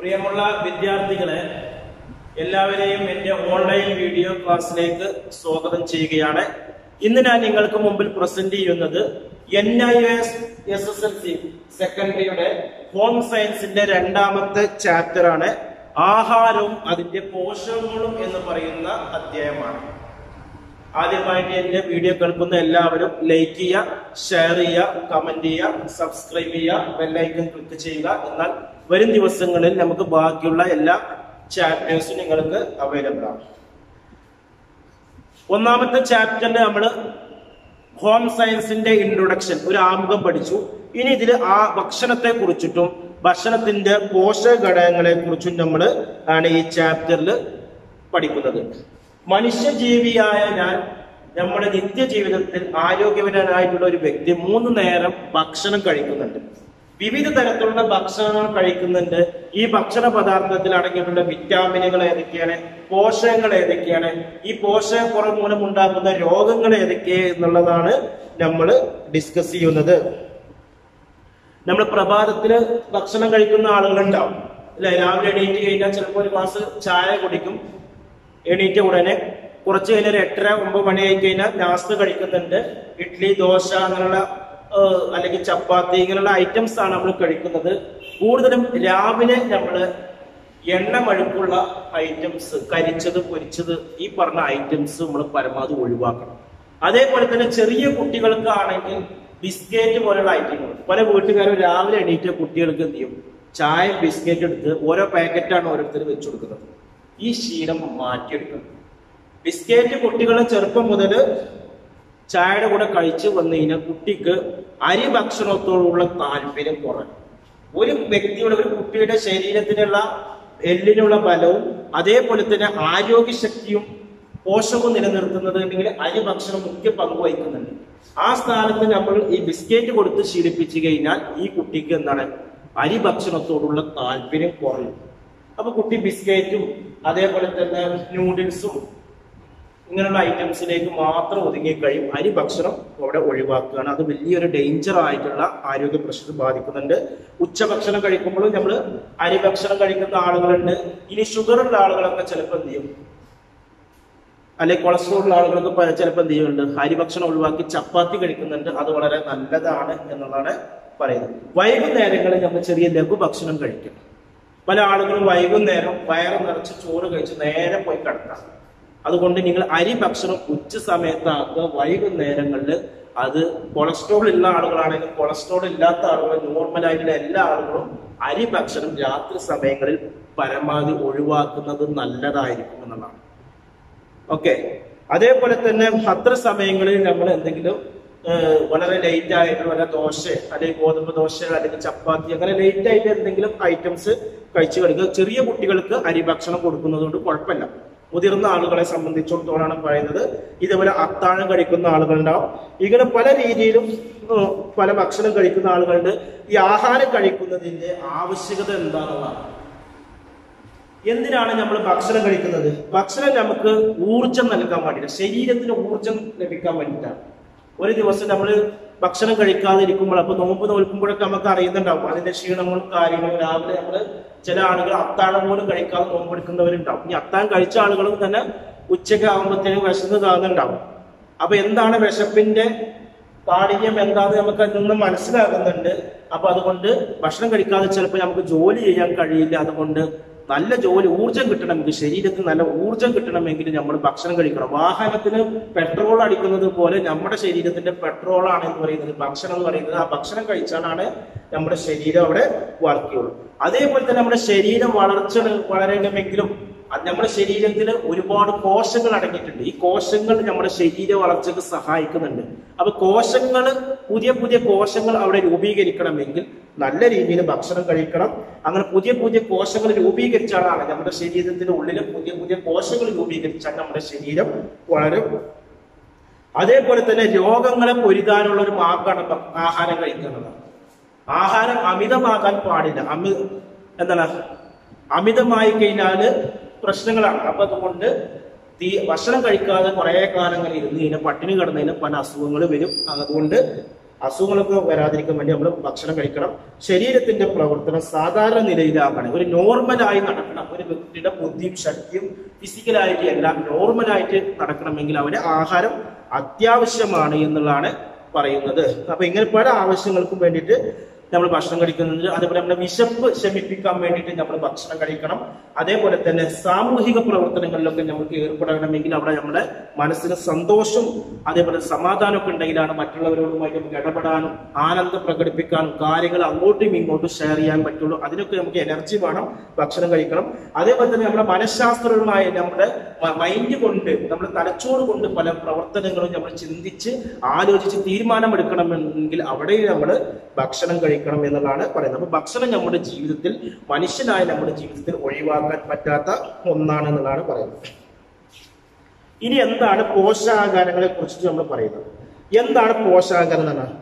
പ്രിയമുള്ള വിദ്യാർത്ഥികളെ എല്ലാവരെയും എൻ്റെ ഓൺലൈൻ വീഡിയോ ക്ലാസ്സിലേക്ക് സ്വാഗതം ചെയ്യുകയാണ് ഇന്ന് ഞാൻ നിങ്ങൾക്ക് മുമ്പിൽ പ്രസന്റ് ചെയ്യുന്നത് N I S S S L C സെക്കൻഡറിയുടെ ഹോം സയൻസിന്റെ രണ്ടാമത്തെ ചാപ്റ്റർ ആണ് ആഹാരവും അതിന്റെ പോഷകങ്ങളും എന്ന് പറയുന്ന അധ്യായമാണ് ആദ്യമായിട്ട് എന്റെ വീഡിയോ കേൾക്കുന്ന എല്ലാവരും ലൈക്ക് ചെയ്യുക ഷെയർ ചെയ്യുക കമന്റ് ചെയ്യുക സബ്സ്ക്രൈബ് ചെയ്യുക ബെല്ലൈക്കൺ ക്ലിക്ക് ചെയ്യുക എന്നാൽ വരും ദിവസങ്ങളിൽ നമുക്ക് ബാക്കിയുള്ള എല്ലാ ചാപ്റ്റേഴ്സും നിങ്ങൾക്ക് അവൈലബിൾ ആണ് ഒന്നാമത്തെ ചാപ്റ്ററിൽ നമ്മൾ ഹോം സയൻസിന്റെ ഇൻട്രൊഡക്ഷൻ ഒരു ആമുഖം പഠിച്ചു ഇനി ഇതിൽ ആ ഭക്ഷണത്തെ കുറിച്ചിട്ടും ഭക്ഷണത്തിന്റെ പോഷക ഘടകങ്ങളെ കുറിച്ചും നമ്മൾ ആണ് ഈ ചാപ്റ്ററിൽ പഠിക്കുന്നത് മനുഷ്യജീവിയായ ഞാൻ നമ്മുടെ നിത്യജീവിതത്തിൽ ആരോഗ്യവനായിട്ടുള്ള ഒരു വ്യക്തി മൂന്ന് നേരം ഭക്ഷണം കഴിക്കുന്നുണ്ട് വിവിധ തരത്തിലുള്ള ഭക്ഷണങ്ങൾ കഴിക്കുന്നുണ്ട് ഈ ഭക്ഷണ പദാർത്ഥത്തിൽ അടങ്ങിയിട്ടുള്ള വിറ്റാമിനുകൾ ഏതൊക്കെയാണ് പോഷകങ്ങൾ ഏതൊക്കെയാണ് ഈ പോഷകക്കുറവ് മൂലം ഉണ്ടാകുന്ന രോഗങ്ങൾ ഏതൊക്കെ എന്നുള്ളതാണ് നമ്മൾ ഡിസ്കസ് ചെയ്യുന്നത് നമ്മൾ പ്രഭാതത്തില് ഭക്ഷണം കഴിക്കുന്ന ആളുകളുണ്ടാവും അല്ലെ രാവിലെ എണീറ്റ് കഴിഞ്ഞാൽ ചിലപ്പോൾ ഒരു ഗ്ലാസ് ചായ കുടിക്കും എണീറ്റ ഉടനെ കുറച്ച് കഴിഞ്ഞാൽ ഒരു എട്ടര ഒമ്പത് മണി ആയി കഴിഞ്ഞാൽ നാസ്ത കഴിക്കുന്നുണ്ട് ഇഡ്ഡലി ദോശ അങ്ങനെയുള്ള ഏഹ്, അല്ലെങ്കിൽ ചപ്പാത്തി ഇങ്ങനെയുള്ള ഐറ്റംസ് ആണ് നമ്മൾ കഴിക്കുന്നത് കൂടുതലും രാവിലെ നമ്മൾ എണ്ണമഴുക്കുള്ള ഐറ്റംസ് കരിച്ചത് പൊരിച്ചത് ഈ പറഞ്ഞ ഐറ്റംസ് നമ്മൾ പരമാവധി ഒഴിവാക്കണം അതേപോലെ തന്നെ ചെറിയ കുട്ടികൾക്ക് ആണെങ്കിൽ ബിസ്ക്കറ്റ് പോലുള്ള ഐറ്റങ്ങൾ പല വീട്ടുകാരും രാവിലെ എണീറ്റ കുട്ടികൾക്ക് എന്ത് ചെയ്യും ചായ ബിസ്ക്കറ്റ് എടുത്ത് ഓരോ പാക്കറ്റാണ് ഓരോരുത്തർ വെച്ചു കൊടുക്കുന്നത് ഈ ശീലം മാറ്റിയെടുക്കണം ബിസ്ക്കറ്റ് കുട്ടികളെ ചെറുപ്പം മുതൽ ചായയുടെ കൂടെ കഴിച്ചു വന്നു കഴിഞ്ഞാൽ കുട്ടിക്ക് അരി ഭക്ഷണത്തോടുള്ള താല്പര്യം കുറയും ഒരു വ്യക്തിയുടെ ഒരു കുട്ടിയുടെ ശരീരത്തിനുള്ള എല്ലിനുള്ള ബലവും അതേപോലെ തന്നെ ആരോഗ്യശക്തിയും പോഷകവും നിലനിർത്തുന്നത് ഉണ്ടെങ്കിൽ അരി ഭക്ഷണം മുഖ്യ പങ്ക് വഹിക്കുന്നുണ്ട് ആ സ്ഥാനത്ത് നമ്മൾ ഈ ബിസ്ക്കറ്റ് കൊടുത്ത് ശീലിപ്പിച്ചു കഴിഞ്ഞാൽ ഈ കുട്ടിക്ക് എന്താണ് അരി ഭക്ഷണത്തോടുള്ള താല്പര്യം കുറയും അപ്പൊ കുട്ടി ബിസ്ക്കറ്റും അതേപോലെ തന്നെ നൂഡിൽസും ഇങ്ങനെയുള്ള ഐറ്റംസിലേക്ക് മാത്രം ഒതുങ്ങി കഴിയും അരി ഭക്ഷണം അവിടെ ഒഴിവാക്കുകയാണ് അത് വലിയൊരു ഡേഞ്ചർ ആയിട്ടുള്ള ആരോഗ്യ പ്രശ്നം ബാധിക്കുന്നുണ്ട് ഉച്ചഭക്ഷണം കഴിക്കുമ്പോഴും നമ്മൾ അരി ഭക്ഷണം കഴിക്കുന്ന ആളുകളുണ്ട് ഇനി ഷുഗർ ഉള്ള ആളുകളൊക്കെ ചിലപ്പോൾ എന്ത് ചെയ്യും അല്ലെങ്കിൽ കൊളസ്ട്രോൾ ഉള്ള ആളുകളൊക്കെ പ- ചിലപ്പോൾ എന്ത് ചെയ്യുന്നുണ്ട് അരി ഭക്ഷണം ഒഴിവാക്കി ചപ്പാത്തി കഴിക്കുന്നുണ്ട് അത് വളരെ നല്ലതാണ് എന്നുള്ളതാണ് പറയുന്നത് വൈകുന്നേരങ്ങളിൽ നമ്മൾ ചെറിയ ലഘു ഭക്ഷണം കഴിക്കണം പല ആളുകളും വൈകുന്നേരം വയറ് നിറച്ച് ചോറ് കഴിച്ച് നേരെ പോയി കിടക്കാം അതുകൊണ്ട് നിങ്ങൾ അരി ഭക്ഷണം ഉച്ച സമയത്താക്കുക വൈകുന്നേരങ്ങളിൽ അത് കൊളസ്ട്രോൾ ഉള്ള ആളുകളാണെങ്കിലും കൊളസ്ട്രോൾ ഇല്ലാത്ത ആളുകൾ നോർമൽ ആയിട്ടുള്ള എല്ലാ ആളുകളും അരി ഭക്ഷണം രാത്രി സമയങ്ങളിൽ പരമാവധി ഒഴിവാക്കുന്നത് നല്ലതായിരിക്കും എന്നുള്ളതാണ് ഓക്കെ അതേപോലെ തന്നെ അത്ര സമയങ്ങളിൽ നമ്മൾ എന്തെങ്കിലും ഏഹ്, വളരെ ലേറ്റ് ആയിട്ട് വല്ല ദോശ അല്ലെങ്കിൽ ഗോതമ്പ് ദോശ അല്ലെങ്കിൽ ചപ്പാത്തി അങ്ങനെ ലേറ്റ് ആയിട്ട് എന്തെങ്കിലും ഐറ്റംസ് കഴിച്ചു കഴിക്കുക ചെറിയ കുട്ടികൾക്ക് അരി ഭക്ഷണം കൊടുക്കുന്നത് കൊണ്ട് കുഴപ്പമില്ല മുതിർന്ന ആളുകളെ സംബന്ധിച്ചിടത്തോളാണ് പറയുന്നത് ഇതേപോലെ അത്താഴം കഴിക്കുന്ന ആളുകളുണ്ടാവും ഇങ്ങനെ പല രീതിയിലും ഉം, പല ഭക്ഷണം കഴിക്കുന്ന ആളുകളുണ്ട് ഈ ആഹാരം കഴിക്കുന്നതിന്റെ ആവശ്യകത എന്താണെന്നുള്ളതാണ് എന്തിനാണ് നമ്മൾ ഭക്ഷണം കഴിക്കുന്നത് ഭക്ഷണം നമുക്ക് ഊർജം നൽകാൻ വേണ്ടിയിട്ട് ശരീരത്തിന് ഊർജം ലഭിക്കാൻ വേണ്ടിയിട്ടാണ് ഒരു ദിവസം നമ്മൾ ഭക്ഷണം കഴിക്കാതെ ഇരിക്കുമ്പോൾ അപ്പൊ നോമ്പ് നോൽക്കുമ്പോഴൊക്കെ നമുക്ക് അറിയുന്നുണ്ടാവും അതിന്റെ ക്ഷീണങ്ങളും കാര്യങ്ങളും രാവിലെ നമ്മൾ ചില ആളുകൾ അത്താഴം പോലും കഴിക്കാതെ നോമ്പെടുക്കുന്നവരുണ്ടാവും ഇനി അത്താഴം കഴിച്ച ആളുകളും തന്നെ ഉച്ചയ്ക്ക് ആകുമ്പോഴത്തേനും വിശന്ന് കാണുന്നുണ്ടാവും അപ്പൊ എന്താണ് വിശപ്പിന്റെ കാഠിന്യം എന്താന്ന് നമുക്ക് അതിൽ നിന്ന് മനസ്സിലാകുന്നുണ്ട് അപ്പൊ അതുകൊണ്ട് ഭക്ഷണം കഴിക്കാതെ ചിലപ്പോൾ നമുക്ക് ജോലി ചെയ്യാൻ കഴിയില്ല അതുകൊണ്ട് നല്ല ജോലി ഊർജം കിട്ടണമെങ്കിൽ ശരീരത്തിന് നല്ല ഊർജം കിട്ടണമെങ്കിൽ നമ്മൾ ഭക്ഷണം കഴിക്കണം വാഹനത്തിന് പെട്രോൾ അടിക്കുന്നത് പോലെ നമ്മുടെ ശരീരത്തിന്റെ പെട്രോൾ ആണ് എന്ന് പറയുന്നത് ഭക്ഷണം എന്ന് പറയുന്നത് ആ ഭക്ഷണം കഴിച്ചാലാണ് നമ്മുടെ ശരീരം അവിടെ വർക്ക് ചെയ്യുള്ളൂ അതേപോലെ തന്നെ നമ്മുടെ ശരീരം വളർച്ച വളരണമെങ്കിലും അത് നമ്മുടെ ശരീരത്തിൽ ഒരുപാട് കോശങ്ങൾ അടങ്ങിയിട്ടുണ്ട് ഈ കോശങ്ങൾ നമ്മുടെ ശരീര വളർച്ചയ്ക്ക് സഹായിക്കുന്നുണ്ട് അപ്പൊ കോശങ്ങൾ പുതിയ പുതിയ കോശങ്ങൾ അവിടെ രൂപീകരിക്കണമെങ്കിൽ നല്ല രീതിയിൽ ഭക്ഷണം കഴിക്കണം അങ്ങനെ പുതിയ പുതിയ കോശങ്ങൾ രൂപീകരിച്ചാലാണ് നമ്മുടെ ശരീരത്തിന്റെ ഉള്ളിൽ പുതിയ പുതിയ കോശങ്ങൾ രൂപീകരിച്ചാൽ നമ്മുടെ ശരീരം വളരും അതേപോലെ തന്നെ രോഗങ്ങളെ പൊരുതാനുള്ള ഒരു മാർഗമാണ് ഭ- ആഹാരം കഴിക്കുന്നത് ആഹാരം അമിതമാകാൻ പാടില്ല അമി എന്താണ് അമിതമായി കഴിഞ്ഞാല് പ്രശ്നങ്ങളാണ് അപ്പൊ അതുകൊണ്ട് തീ ഭക്ഷണം കഴിക്കാതെ കുറെ കാലങ്ങൾ ഇരുന്ന് കഴിഞ്ഞാൽ പട്ടിണി കിടന്നതിന് പല അസുഖങ്ങൾ വരും അതുകൊണ്ട് അസുഖങ്ങളൊക്കെ വരാതിരിക്കാൻ വേണ്ടി നമ്മൾ ഭക്ഷണം കഴിക്കണം ശരീരത്തിന്റെ പ്രവർത്തനം സാധാരണ നിലയിലാക്കണം ഒരു നോർമലായി നടക്കണം ഒരു വ്യക്തിയുടെ ബുദ്ധിയും ശക്തിയും ഫിസിക്കലായിട്ട് എല്ലാം നോർമലായിട്ട് നടക്കണമെങ്കിൽ അവന് ആഹാരം അത്യാവശ്യമാണ് എന്നുള്ളതാണ് പറയുന്നത് അപ്പൊ ഇങ്ങനെ പല ആവശ്യങ്ങൾക്കും വേണ്ടിയിട്ട് നമ്മൾ ഭക്ഷണം കഴിക്കുന്നുണ്ട് അതേപോലെ നമ്മുടെ വിശപ്പ് ശമിപ്പിക്കാൻ വേണ്ടിയിട്ട് നമ്മൾ ഭക്ഷണം കഴിക്കണം അതേപോലെ തന്നെ സാമൂഹിക പ്രവർത്തനങ്ങളിലൊക്കെ നമുക്ക് ഏർപ്പെടണമെങ്കിൽ അവിടെ നമ്മുടെ മനസ്സിന് സന്തോഷം അതേപോലെ സമാധാനമൊക്കെ ഉണ്ടെങ്കിലാണ് മറ്റുള്ളവരോടുമായിട്ട് നമുക്ക് ഇടപെടാനും ആനന്ദം പ്രകടിപ്പിക്കാനും കാര്യങ്ങൾ അങ്ങോട്ടും ഇങ്ങോട്ടും ഷെയർ ചെയ്യാൻ പറ്റുള്ളൂ അതിനൊക്കെ നമുക്ക് എനർജി വേണം ഭക്ഷണം കഴിക്കണം അതേപോലെ തന്നെ നമ്മുടെ മനഃശാസ്ത്രപരമായ നമ്മുടെ മൈൻഡ് കൊണ്ട് നമ്മുടെ തലച്ചോറ് കൊണ്ട് പല പ്രവർത്തനങ്ങളും നമ്മൾ ചിന്തിച്ച് ആലോചിച്ച് തീരുമാനമെടുക്കണമെങ്കിൽ അവിടെ നമ്മൾ ഭക്ഷണം കഴിക്കണം എന്നുള്ളതാണ് പറയുന്നത് അപ്പൊ ഭക്ഷണം നമ്മുടെ ജീവിതത്തിൽ മനുഷ്യനായ നമ്മുടെ ജീവിതത്തിൽ ഒഴിവാക്കാൻ പറ്റാത്ത ഒന്നാണ് എന്നുള്ളതാണ് പറയുന്നത് ഇനി എന്താണ് പോഷകാഹാരങ്ങളെ കുറിച്ചിട്ട് നമ്മൾ പറയുന്നത് എന്താണ് പോഷകാഹാരം എന്ന് പറഞ്ഞാൽ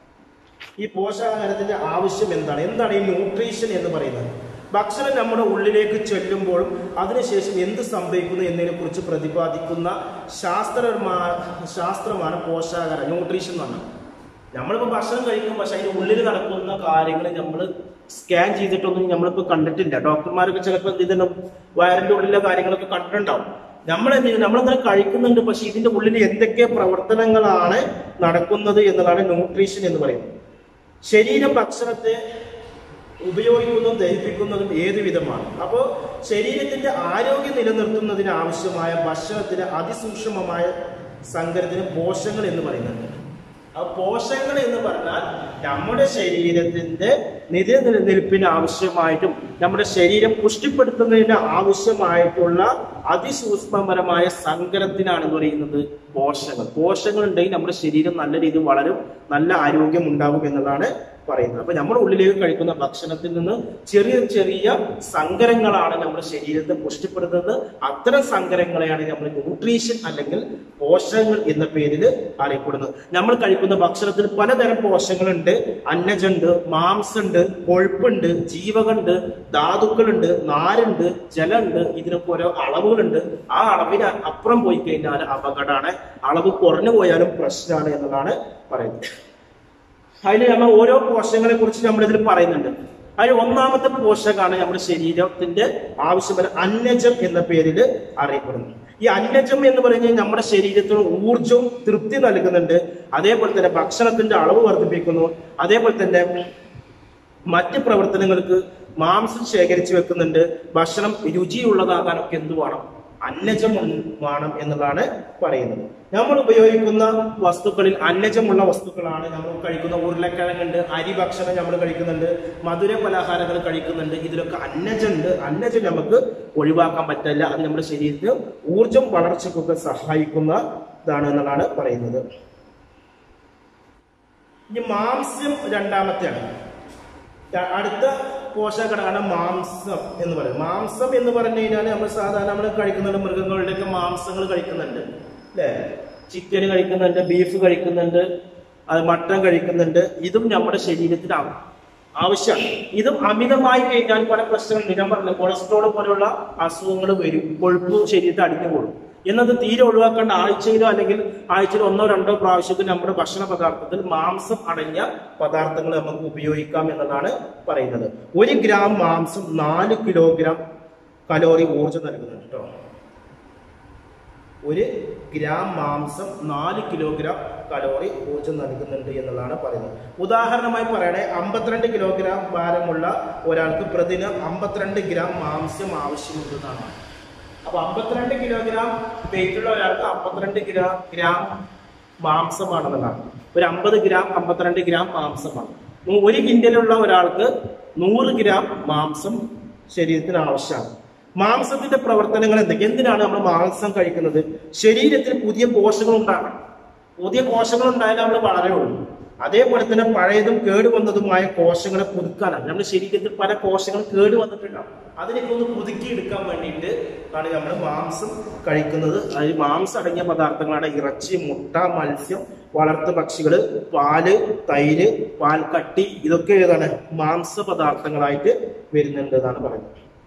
ഈ പോഷകാഹാരത്തിന്റെ ആവശ്യം എന്താണ് എന്താണ് ഈ ന്യൂട്രീഷൻ എന്ന് പറയുന്നത് ഭക്ഷണം നമ്മുടെ ഉള്ളിലേക്ക് ചെല്ലുമ്പോഴും അതിനുശേഷം എന്ത് സംഭവിക്കുന്നു എന്നതിനെ കുറിച്ച് പ്രതിപാദിക്കുന്ന ശാസ്ത്രമാ ശാസ്ത്രമാണ് പോഷകാഹാരം ന്യൂട്രീഷൻ എന്ന് പറഞ്ഞാൽ നമ്മളിപ്പോൾ ഭക്ഷണം കഴിക്കും പക്ഷെ അതിന്റെ ഉള്ളിൽ നടക്കുന്ന കാര്യങ്ങൾ നമ്മൾ സ്കാൻ ചെയ്തിട്ടൊന്നും നമ്മളിപ്പോൾ കണ്ടിട്ടില്ല ഡോക്ടർമാരൊക്കെ ചിലപ്പോൾ ഇതിന്റെ വയറിന്റെ ഉള്ളിലെ കാര്യങ്ങളൊക്കെ കണ്ടിട്ടുണ്ടാവും നമ്മൾ എന്ത് ചെയ്യും നമ്മളിങ്ങനെ കഴിക്കുന്നുണ്ട് പക്ഷെ ഇതിന്റെ ഉള്ളിൽ എന്തൊക്കെ പ്രവർത്തനങ്ങളാണ് നടക്കുന്നത് എന്നതാണ് ന്യൂട്രീഷൻ എന്ന് പറയുന്നത് ശരീരം ഭക്ഷണത്തെ ഉപയോഗിക്കുന്നതും ദഹിപ്പിക്കുന്നതും ഏത് വിധമാണ് അപ്പോൾ ശരീരത്തിന്റെ ആരോഗ്യം നിലനിർത്തുന്നതിന് ആവശ്യമായ ഭക്ഷണത്തിന് അതിസൂക്ഷ്മമായ സങ്കരത്തിന് പോഷകങ്ങൾ എന്ന് പറയുന്നുണ്ട് ആ പോഷകങ്ങൾ എന്ന് പറഞ്ഞാൽ നമ്മുടെ ശരീരത്തിന്റെ നിലനിൽപ്പിന് ആവശ്യമായിട്ടും നമ്മുടെ ശരീരം പുഷ്ടിപ്പെടുത്തുന്നതിന് ആവശ്യമായിട്ടുള്ള അതിസൂക്ഷ്മപരമായ സങ്കരത്തിനാണ് എന്ന് പറയുന്നത് പോഷകങ്ങൾ പോഷകങ്ങൾ ഉണ്ടെങ്കിൽ നമ്മുടെ ശരീരം നല്ല രീതിയിൽ വളരും നല്ല ആരോഗ്യം ഉണ്ടാകും എന്നുള്ളതാണ് പറയുന്നത് അപ്പൊ നമ്മുടെ ഉള്ളിലേക്ക് കഴിക്കുന്ന ഭക്ഷണത്തിൽ നിന്ന് ചെറിയ ചെറിയ സങ്കരങ്ങളാണ് നമ്മുടെ ശരീരത്തെ പുഷ്ടിപ്പെടുത്തുന്നത് അത്തരം സങ്കരങ്ങളെയാണ് നമ്മൾ ന്യൂട്രീഷൻ അല്ലെങ്കിൽ പോഷകങ്ങൾ എന്ന പേരിൽ അറിയപ്പെടുന്നത് നമ്മൾ കഴിക്കുന്ന ഭക്ഷണത്തിൽ പലതരം പോഷകങ്ങളുണ്ട് അന്നജുണ്ട് മാംസമുണ്ട് കൊഴുപ്പുണ്ട് ജീവകമുണ്ട് ധാതുക്കളുണ്ട് നാരുണ്ട് ജലമുണ്ട് ഇതിനൊക്കെ ഓരോ അളവുകളുണ്ട് ആ അളവിന് അപ്പുറം പോയി കഴിഞ്ഞാൽ അപകടമാണ് അളവ് കുറഞ്ഞു പോയാലും പ്രശ്നമാണ് എന്നതാണ് പറയുന്നത് അതിൽ നമ്മൾ ഓരോ പോഷകങ്ങളെ കുറിച്ച് നമ്മൾ ഇതിൽ പറയുന്നുണ്ട് അതിൽ ഒന്നാമത്തെ പോഷകമാണ് നമ്മുടെ ശരീരത്തിന്റെ ആവശ്യമായ അന്നജം എന്ന പേരിൽ അറിയപ്പെടുന്നത് ഈ അന്നജം എന്ന് പറയുന്നത് നമ്മുടെ ശരീരത്തിന് ഊർജവും തൃപ്തി നൽകുന്നുണ്ട് അതേപോലെ തന്നെ ഭക്ഷണത്തിന്റെ അളവ് വർദ്ധിപ്പിക്കുന്നു അതേപോലെ തന്നെ മറ്റ് പ്രവർത്തനങ്ങൾക്ക് മാംസം ശേഖരിച്ചു വെക്കുന്നുണ്ട് ഭക്ഷണം രുചിയുള്ളതാകാനൊക്കെ എന്ത് വേണം അന്നജം വേണം എന്നുള്ളതാണ് പറയുന്നത് നമ്മൾ ഉപയോഗിക്കുന്ന വസ്തുക്കളിൽ അന്നജമുള്ള വസ്തുക്കളാണ് നമ്മൾ കഴിക്കുന്ന ഉരുളക്കിഴങ്ങുണ്ട് അരി ഭക്ഷണം നമ്മൾ കഴിക്കുന്നുണ്ട് മധുര പലഹാരങ്ങൾ കഴിക്കുന്നുണ്ട് ഇതിലൊക്കെ അന്നജമുണ്ട് അന്നജം നമുക്ക് ഒഴിവാക്കാൻ പറ്റില്ല അത് നമ്മുടെ ശരീരത്തിന് ഊർജം വളർച്ചയ്ക്കൊക്കെ സഹായിക്കുന്ന ഇതാണ് എന്നുള്ളതാണ് പറയുന്നത് ഇനി മാംസ്യം രണ്ടാമത്തെയാണ് അടുത്ത പോഷകഘടകമാണ് മാംസം എന്ന് പറയുന്നത് മാംസം എന്ന് പറഞ്ഞു കഴിഞ്ഞാൽ നമ്മൾ സാധാരണ നമ്മൾ കഴിക്കുന്നുണ്ട് മൃഗങ്ങളുടെയൊക്കെ മാംസങ്ങൾ കഴിക്കുന്നുണ്ട് അല്ലേ ചിക്കൻ കഴിക്കുന്നുണ്ട് ബീഫ് കഴിക്കുന്നുണ്ട് അത് മട്ടൻ കഴിക്കുന്നുണ്ട് ഇതും നമ്മുടെ ശരീരത്തിന് ആവും ആവശ്യമാണ് ഇതും അമിതമായി കഴിഞ്ഞാൽ പല പ്രശ്നങ്ങളുണ്ട് ഞാൻ പറഞ്ഞില്ല കൊളസ്ട്രോൾ പോലുള്ള അസുഖങ്ങൾ വരും കൊഴുപ്പ് ശരീരത്തെ അടിഞ്ഞു കൂടും എന്നത് തീരെ ഒഴിവാക്കേണ്ട ആഴ്ചയിലോ അല്ലെങ്കിൽ ആഴ്ചയിൽ ഒന്നോ രണ്ടോ പ്രാവശ്യത്തിൽ നമ്മുടെ ഭക്ഷണ പദാർത്ഥത്തിൽ മാംസം അടങ്ങിയ പദാർത്ഥങ്ങൾ നമുക്ക് ഉപയോഗിക്കാം എന്നതാണ് പറയുന്നത് ഒരു ഗ്രാം മാംസം നാല് കിലോഗ്രാം കലോറി ഊർജ്ജം നൽകുന്നുണ്ട് കേട്ടോ ഒരു ഗ്രാം മാംസം നാല് കിലോഗ്രാം കലോറി ഊർജ്ജം നൽകുന്നുണ്ട് എന്നുള്ളതാണ് പറയുന്നത് ഉദാഹരണമായി പറയണേ അമ്പത്തിരണ്ട് കിലോഗ്രാം ഭാരമുള്ള ഒരാൾക്ക് പ്രതിദിനം അമ്പത്തിരണ്ട് ഗ്രാം മാംസം ആവശ്യമുണ്ടെന്നാണ് അപ്പൊ അമ്പത്തിരണ്ട് കിലോഗ്രാം വെയിറ്റ് ഉള്ള ഒരാൾക്ക് അമ്പത്തിരണ്ട് ഗ്രാം ഗ്രാം മാംസമാണെന്നുള്ളതാണ് ഒരു അമ്പത് ഗ്രാം അമ്പത്തിരണ്ട് ഗ്രാം മാംസമാണ് ഒരു കിൻഡലുള്ള ഒരാൾക്ക് നൂറ് ഗ്രാം മാംസം ശരീരത്തിന് ആവശ്യമാണ് മാംസത്തിന്റെ പ്രവർത്തനങ്ങൾ എന്തൊക്കെ എന്തിനാണ് നമ്മൾ മാംസം കഴിക്കുന്നത് ശരീരത്തിൽ പുതിയ കോശങ്ങൾ ഉണ്ടാകണം പുതിയ കോശങ്ങൾ ഉണ്ടായാലേ നമ്മൾ വളരുള്ളൂ അതേപോലെ തന്നെ പഴയതും കേടുവന്നതുമായ കോശങ്ങളെ പുതുക്കാനാണ് നമ്മുടെ ശരീരത്തിൽ പല കോശങ്ങളും കേട് വന്നിട്ടുണ്ടാവും അതിനൊക്കെ ഒന്ന് പുതുക്കി എടുക്കാൻ വേണ്ടിയിട്ട് ആണ് നമ്മൾ മാംസം കഴിക്കുന്നത് അതിൽ മാംസം അടങ്ങിയ പദാർത്ഥങ്ങളാണ് ഇറച്ചി മുട്ട മത്സ്യം വളർത്തു പക്ഷികള് പാല് തൈര് പാൽക്കട്ടി ഇതൊക്കെ ഏതാണ് മാംസ പദാർത്ഥങ്ങളായിട്ട് വരുന്നുണ്ട് എന്നാണ് പറയുന്നത്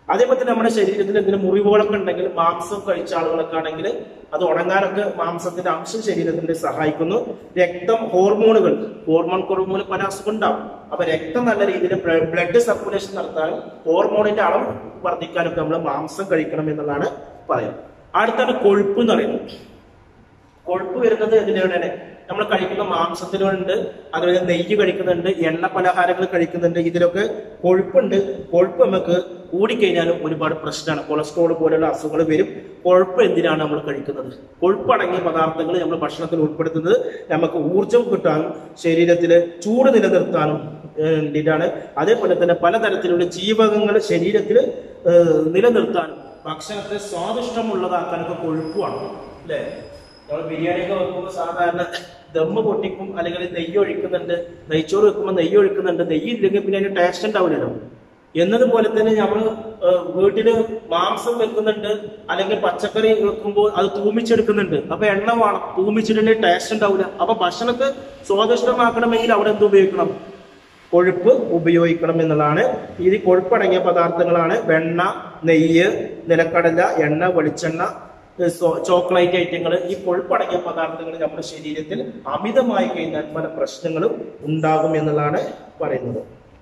അതേപോലെ തന്നെ നമ്മുടെ ശരീരത്തിൽ എന്തെങ്കിലും മുറിവുകളൊക്കെ ഉണ്ടെങ്കിൽ മാംസം കഴിച്ച ആളുകളൊക്കെ ആണെങ്കിൽ അത് ഉണങ്ങാനൊക്കെ മാംസത്തിന്റെ അംശം ശരീരത്തിന്റെ സഹായിക്കുന്നു രക്തം ഹോർമോണുകൾ ഹോർമോൺ കുറവ് മൂലം പല അസുഖം ഉണ്ടാവും അപ്പൊ രക്തം നല്ല രീതിയിൽ ബ്ലഡ് സർക്കുലേഷൻ നടത്താനും ഹോർമോണിന്റെ അളവ് വർദ്ധിക്കാനൊക്കെ നമ്മൾ മാംസം കഴിക്കണം എന്നുള്ളതാണ് പറയുന്നത് അടുത്താണ് കൊഴുപ്പ് എന്ന് പറയുന്നത് കൊഴുപ്പ് വരുന്നത് ഇതിലൂടെയാണ് നമ്മൾ കഴിക്കുന്ന മാംസത്തിലുണ്ട് അതുപോലെ നെയ്യ് കഴിക്കുന്നുണ്ട് എണ്ണ പലഹാരങ്ങൾ കഴിക്കുന്നുണ്ട് ഇതിലൊക്കെ കൊഴുപ്പുണ്ട് കൊഴുപ്പ് നമുക്ക് കൂടിക്കഴിഞ്ഞാലും ഒരുപാട് പ്രശ്നമാണ് കൊളസ്ട്രോൾ പോലെയുള്ള അസുഖങ്ങൾ വരും കൊഴുപ്പ് എന്തിനാണ് നമ്മൾ കഴിക്കുന്നത് കൊഴുപ്പടങ്ങിയ പദാർത്ഥങ്ങൾ നമ്മൾ ഭക്ഷണത്തിൽ ഉൾപ്പെടുത്തുന്നത് നമുക്ക് ഊർജം കിട്ടാനും ശരീരത്തിൽ ചൂട് നിലനിർത്താനും ഏഹ്, വേണ്ടിയിട്ടാണ് അതേപോലെ തന്നെ പലതരത്തിലുള്ള ജീവകങ്ങൾ ശരീരത്തിൽ ഏഹ്, നിലനിർത്താനും ഭക്ഷണത്തെ സ്വാദിഷ്ടമുള്ളതാക്കാനൊക്കെ കൊഴുപ്പുമാണ് അല്ലേ നമ്മൾ ബിരിയാണി ഒക്കെ വെക്കുമ്പോൾ സാധാരണ ദമ്മ് പൊട്ടിക്കും അല്ലെങ്കിൽ നെയ്യ് ഒഴിക്കുന്നുണ്ട് നെയ്ച്ചോറ് വെക്കുമ്പോൾ നെയ്യ് ഒഴിക്കുന്നുണ്ട് നെയ്യ് ഇല്ലെങ്കിൽ പിന്നെ അതിന് ടേസ്റ്റ് ഉണ്ടാവില്ലല്ലോ എന്നതുപോലെ തന്നെ നമ്മൾ വീട്ടില് മാംസം വെക്കുന്നുണ്ട് അല്ലെങ്കിൽ പച്ചക്കറി വെക്കുമ്പോൾ അത് തൂമിച്ചെടുക്കുന്നുണ്ട് അപ്പൊ എണ്ണ വേണം തൂമിച്ചിട്ടുണ്ടെങ്കിൽ ടേസ്റ്റ് ഉണ്ടാവില്ല അപ്പൊ ഭക്ഷണത്തെ സ്വാദിഷ്ടമാക്കണമെങ്കിൽ അവിടെ എന്ത് ഉപയോഗിക്കണം കൊഴുപ്പ് ഉപയോഗിക്കണം എന്നുള്ളതാണ് ഇത് കൊഴുപ്പടങ്ങിയ പദാർത്ഥങ്ങളാണ് വെണ്ണ നെയ്യ് നിലക്കടല എണ്ണ വെളിച്ചെണ്ണ സോ- ചോക്ലേറ്റ് ഐറ്റങ്ങൾ ഈ കൊഴുപ്പടങ്ങിയ പദാർത്ഥങ്ങൾ നമ്മുടെ ശരീരത്തിൽ അമിതമായി കഴിഞ്ഞാൽ പല പ്രശ്നങ്ങളും ഉണ്ടാകും എന്നുള്ളതാണ് പറയുന്നത്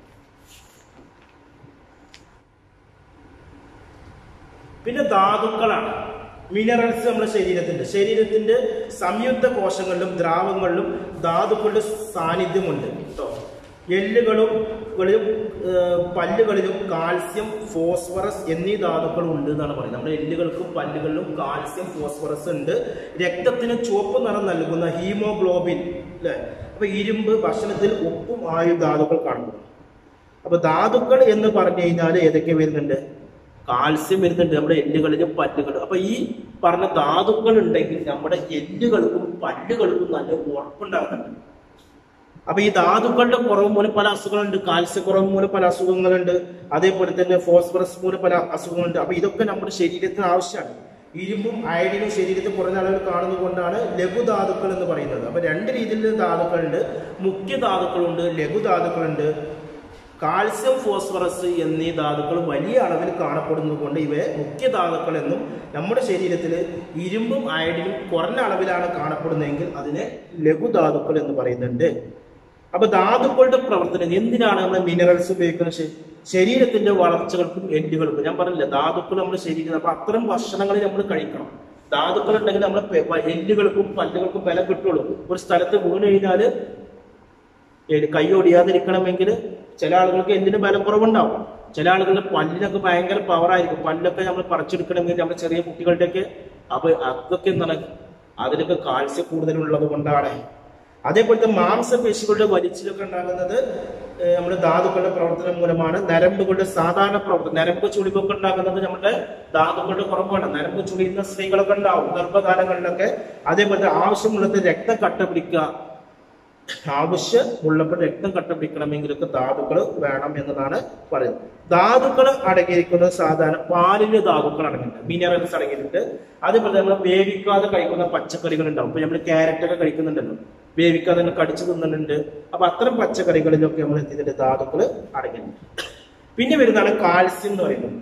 പിന്നെ ധാതുക്കളാണ് മിനറൽസ് നമ്മുടെ ശരീരത്തിന്റെ ശരീരത്തിന്റെ സംയുക്ത കോശങ്ങളിലും ദ്രാവങ്ങളിലും ധാതുക്കളുടെ സാന്നിധ്യമുണ്ട് കേട്ടോ എല്ലുകളും കളിലും, ഏർ, പല്ലുകളിലും കാൽസ്യം ഫോസ്ഫറസ് എന്നീ ധാതുക്കൾ ഉണ്ട് എന്നാണ് പറയുന്നത് നമ്മുടെ എല്ലുകൾക്കും പല്ലുകളിലും കാൽസ്യം ഫോസ്ഫറസ് ഉണ്ട് രക്തത്തിന് ചുവപ്പ് നിറം നൽകുന്ന ഹീമോഗ്ലോബിൻ അല്ലെ അപ്പൊ ഇരുമ്പ് ഭക്ഷണത്തിൽ ഉപ്പും ആയു ധാതുക്കൾ കാണുന്നു അപ്പൊ ധാതുക്കൾ എന്ന് പറഞ്ഞു കഴിഞ്ഞാൽ ഏതൊക്കെ വരുന്നുണ്ട് കാൽസ്യം വരുന്നുണ്ട് നമ്മുടെ എല്ലുകളിലും പല്ലുകളും അപ്പൊ ഈ പറഞ്ഞ ധാതുക്കൾ ഉണ്ടെങ്കിൽ നമ്മുടെ എല്ലുകൾക്കും പല്ലുകൾക്കും നല്ല ഉറപ്പുണ്ടാകുന്നുണ്ട് അപ്പൊ ഈ ധാതുക്കളുടെ കുറവ് മൂലം പല അസുഖങ്ങളുണ്ട് കാൽസ്യ കുറവ് മൂലം പല അസുഖങ്ങളുണ്ട് അതേപോലെ തന്നെ ഫോസ്ഫറസ് മൂലം പല അസുഖങ്ങളുണ്ട് അപ്പൊ ഇതൊക്കെ നമ്മുടെ ശരീരത്തിന് ആവശ്യമാണ് ഇരുമ്പും അയഡിനും ശരീരത്തിൽ കുറഞ്ഞ അളവിൽ കാണുന്നത് കൊണ്ടാണ് ലഘുധാതുക്കൾ എന്ന് പറയുന്നത് അപ്പൊ രണ്ട് രീതിയിലുള്ള ധാതുക്കളുണ്ട് മുഖ്യ ധാതുക്കളുണ്ട് ലഘുധാതുക്കളുണ്ട് കാൽസ്യം ഫോസ്ഫറസ് എന്നീ ധാതുക്കൾ വലിയ അളവിൽ കാണപ്പെടുന്നത് കൊണ്ട് ഇവയെ മുഖ്യ ധാതുക്കൾ എന്നും നമ്മുടെ ശരീരത്തിൽ ഇരുമ്പും അയഡിനും കുറഞ്ഞ അളവിലാണ് കാണപ്പെടുന്നതെങ്കിൽ അതിനെ ലഘുധാതുക്കൾ എന്ന് പറയുന്നുണ്ട് അപ്പൊ ധാതുക്കളുടെ പ്രവർത്തനം എന്തിനാണ് നമ്മൾ മിനറൽസ് ഉപയോഗിക്കുന്നത് ശ- ശരീരത്തിന്റെ വളർച്ചകൾക്കും എല്ലുകൾക്കും ഞാൻ പറഞ്ഞില്ല ധാതുക്കൾ നമ്മുടെ ശരീരത്തിൽ അപ്പൊ അത്തരം ഭക്ഷണങ്ങൾ നമ്മൾ കഴിക്കണം ധാതുക്കൾ ഉണ്ടെങ്കിൽ നമ്മുടെ പെ- പ- എല്ലുകൾക്കും പല്ലുകൾക്കും ബലം കിട്ടുള്ളൂ ഒരു സ്ഥലത്ത് വീണ് കഴിഞ്ഞാല് എല് കൈ ഒടിയാതിരിക്കണമെങ്കിൽ ചില ആളുകൾക്ക് എന്തിനും ബലം കുറവുണ്ടാവും ചില ആളുകളുടെ പല്ലിനൊക്കെ ഭയങ്കര പവറായിരിക്കും പല്ലൊക്കെ നമ്മൾ പറിച്ചെടുക്കണമെങ്കിൽ നമ്മുടെ ചെറിയ കുട്ടികളുടെയൊക്കെ അപ്പൊ അതൊക്കെ എന്താണ് അതിലൊക്കെ കാൽസ്യം കൂടുതലുള്ളത് കൊണ്ടാണ് അതേപോലത്തെ മാംസപേശികളുടെ വലിച്ചിലൊക്കെ ഉണ്ടാകുന്നത് ഏഹ്, നമ്മുടെ ധാതുക്കളുടെ പ്രവർത്തനം മൂലമാണ് നരമ്പുകളുടെ സാധാരണ പ്രവർത്തനം നരമ്പ് ചുളിവൊക്കെ ഉണ്ടാകുന്നത് നമ്മുടെ ധാതുക്കളുടെ കുറവാണ് നരമ്പ് ചുളിയുന്ന സ്ത്രീകളൊക്കെ ഉണ്ടാവും ഗർഭകാലങ്ങളിലൊക്കെ അതേപോലെ ആവശ്യമുള്ളത് രക്തം കട്ട പിടിക്കുക ആവശ്യമുള്ളപ്പോൾ രക്തം കട്ടപിടിക്കണമെങ്കിലൊക്കെ ധാതുക്കൾ വേണം എന്നതാണ് പറയുന്നത് ധാതുക്കൾ അടങ്ങിയിരിക്കുന്നത് സാധാരണ പാലില് ധാതുക്കൾ അടങ്ങിയിട്ടുണ്ട് മിനറൽസ് അടങ്ങിയിട്ടുണ്ട് അതേപോലെ നമ്മൾ വേവിക്കാതെ കഴിക്കുന്ന പച്ചക്കറികൾ ഉണ്ടാവും ഇപ്പൊ നമ്മൾ ക്യാരറ്റ് ഒക്കെ കഴിക്കുന്നുണ്ടല്ലോ വേവിക്കാതെ തന്നെ കടിച്ചു തിന്നുന്നുണ്ട് അപ്പൊ അത്തരം പച്ചക്കറികളിലൊക്കെ നമ്മൾ എന്ത് ചെയ്തിട്ടുണ്ട് ധാതുക്കൾ അടങ്ങിയിട്ടുണ്ട് പിന്നെ വരുന്നതാണ് കാൽസ്യം എന്ന് പറയുന്നത്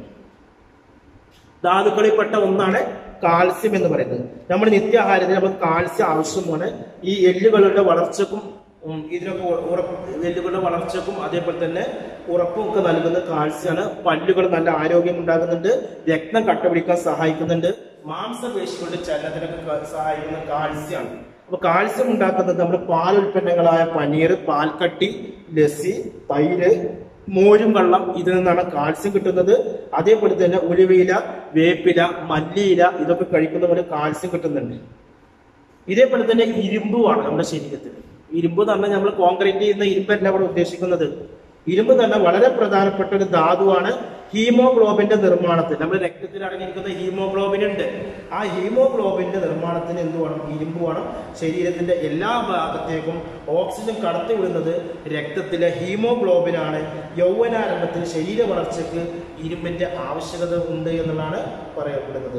ധാതുക്കളിൽപ്പെട്ട ഒന്നാണ് കാൽസ്യം എന്ന് പറയുന്നത് നമ്മുടെ നിത്യാഹാരത്തിൽ നമുക്ക് കാൽസ്യം ആവശ്യമാണ് ഈ എല്ലുകളുടെ വളർച്ചക്കും ഉം, ഇതിനൊക്കെ ഉ- ഉറപ്പ് എല്ലുകളുടെ വളർച്ചക്കും അതേപോലെ തന്നെ ഉറപ്പും ഒക്കെ നൽകുന്ന കാൽസ്യമാണ് പല്ലുകൾ നല്ല ആരോഗ്യം ഉണ്ടാകുന്നുണ്ട് രക്തം കട്ടപിടിക്കാൻ സഹായിക്കുന്നുണ്ട് മാംസപേശികളുടെ ചലനത്തിനൊക്കെ ക- സഹായിക്കുന്ന കാൽസ്യമാണ് അപ്പൊ കാൽസ്യം ഉണ്ടാക്കുന്നത് നമ്മുടെ പാൽ ഉൽപ്പന്നങ്ങളായ പനീർ പാൽക്കട്ടി ലസ്സി തൈര് മോരും വെള്ളം ഇതിൽ നിന്നാണ് കാൽസ്യം കിട്ടുന്നത് അതേപോലെ തന്നെ ഉലുവയില വേപ്പില മല്ലിയില ഇതൊക്കെ കഴിക്കുന്ന പോലെ കാൽസ്യം കിട്ടുന്നുണ്ട് ഇതേപോലെ തന്നെ ഇരുമ്പുമാണ് നമ്മുടെ ശരീരത്തിൽ ഇരുമ്പ് എന്ന് പറഞ്ഞാൽ നമ്മൾ കോൺക്രീറ്റ് ചെയ്യുന്ന ഇരുമ്പല്ല അവിടെ ഉദ്ദേശിക്കുന്നത് ഇരുമ്പ് തന്നെ വളരെ പ്രധാനപ്പെട്ട ഒരു ധാതുവാണ് ഹീമോഗ്ലോബിന്റെ നിർമ്മാണത്തിൽ നമ്മുടെ രക്തത്തിൽ അടങ്ങിയിരിക്കുന്ന ഹീമോഗ്ലോബിൻ ഉണ്ട് ആ ഹീമോഗ്ലോബിന്റെ നിർമ്മാണത്തിന് എന്ത് വേണം ഇരുമ്പ് വേണം ശരീരത്തിന്റെ എല്ലാ ഭാഗത്തേക്കും ഓക്സിജൻ കടത്തിവിടുന്നത് രക്തത്തിലെ ഹീമോഗ്ലോബിനാണ് യൗവനാരംഭത്തിൽ ശരീര വളർച്ചയ്ക്ക് ഇരുമ്പിന്റെ ആവശ്യകത ഉണ്ട് എന്നുള്ളതാണ് പറയപ്പെടുന്നത്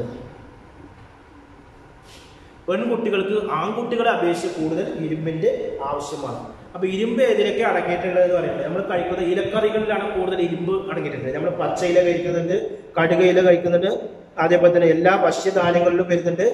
പെൺകുട്ടികൾക്ക് ആൺകുട്ടികളെ അപേക്ഷിച്ച് കൂടുതൽ ഇരുമ്പിന്റെ ആവശ്യമാണ് അപ്പൊ ഇരുമ്പ് ഏതിലൊക്കെ അടങ്ങിയിട്ടുള്ളത് എന്ന് പറയുന്നത് നമ്മൾ കഴിക്കുന്ന ഇലക്കറികളിലാണ് കൂടുതൽ ഇരുമ്പ് അടങ്ങിയിട്ടുള്ളത് നമ്മൾ പച്ചയില കഴിക്കുന്നുണ്ട് കടുകയില കഴിക്കുന്നുണ്ട് അതേപോലെ തന്നെ എല്ലാ ഭക്ഷ്യധാന്യങ്ങളിലും വരുന്നുണ്ട്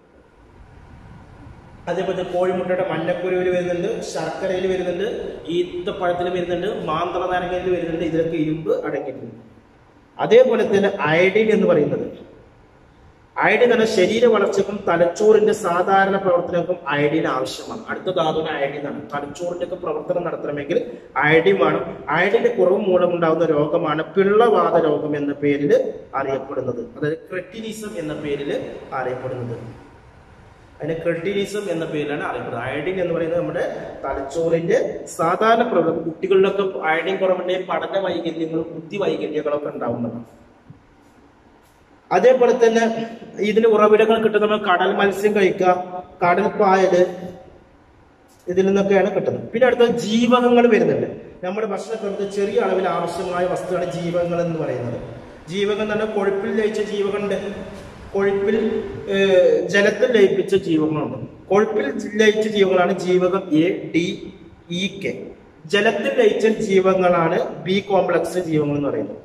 അതേപോലെ തന്നെ കോഴിമുട്ടയുടെ മഞ്ഞക്കുരുവിൽ വരുന്നുണ്ട് ശർക്കരയിൽ വരുന്നുണ്ട് ഈത്തപ്പഴത്തിൽ വരുന്നുണ്ട് മാന്തള നാരങ്ങയിൽ വരുന്നുണ്ട് ഇതിലൊക്കെ ഇരുമ്പ് അടങ്ങിയിട്ടുണ്ട് അതേപോലെ തന്നെ അയഡിൻ എന്ന് പറയുന്നത് അയഡിൻ എന്ന ശരീര വളർച്ചയ്ക്കും തലച്ചോറിന്റെ സാധാരണ പ്രവർത്തനങ്ങൾക്കും അയഡിൻ ആവശ്യമാണ് അടുത്ത ധാതുവിന് അയഡിൻ ആണ് തലച്ചോറിന്റെ ഒക്കെ പ്രവർത്തനം നടത്തണമെങ്കിൽ അയഡിൻ വേണം അയഡിന്റെ കുറവ് മൂലമുണ്ടാകുന്ന രോഗമാണ് പിള്ളവാത രോഗം എന്ന പേരിൽ അറിയപ്പെടുന്നത് അതായത് ക്രെറ്റിനിസം എന്ന പേരിൽ അറിയപ്പെടുന്നത് അതിന് ക്രെഡിനിസം എന്ന പേരിലാണ് അറിയപ്പെടുന്നത് അയഡിൻ എന്ന് പറയുന്നത് നമ്മുടെ തലച്ചോറിന്റെ സാധാരണ പ്രവർത്തനം കുട്ടികളിലൊക്കെ അയഡിൻ കുറവുണ്ടെങ്കിൽ പഠന വൈകല്യങ്ങളും ബുദ്ധി വൈകല്യങ്ങളൊക്കെ ഉണ്ടാവുന്നതാണ് അതേപോലെ തന്നെ ഇതിന് ഉറവിടങ്ങൾ കിട്ടുന്ന നമ്മൾ കടൽ മത്സ്യം കഴിക്കുക കടൽ പായല് ഇതിൽ നിന്നൊക്കെയാണ് കിട്ടുന്നത് പിന്നെ അടുത്ത ജീവകങ്ങൾ വരുന്നുണ്ട് നമ്മുടെ ഭക്ഷണക്രമത്തിൽ ചെറിയ അളവിൽ ആവശ്യമായ വസ്തുവാണ് ജീവകങ്ങൾ എന്ന് പറയുന്നത് ജീവകം എന്ന് പറഞ്ഞാൽ കൊഴുപ്പിൽ ലയിച്ച ജീവകമുണ്ട് കൊഴുപ്പിൽ ഏഹ്, ജലത്തിൽ ലയിപ്പിച്ച ജീവകങ്ങളുണ്ട് കൊഴുപ്പിൽ ലയിച്ച ജീവകളാണ് ജീവകം എ ഡി ഇ കെ ജലത്തിൽ ലയിച്ച ജീവകങ്ങളാണ് ബി കോംപ്ലക്സ് ജീവകങ്ങൾ എന്ന് പറയുന്നത്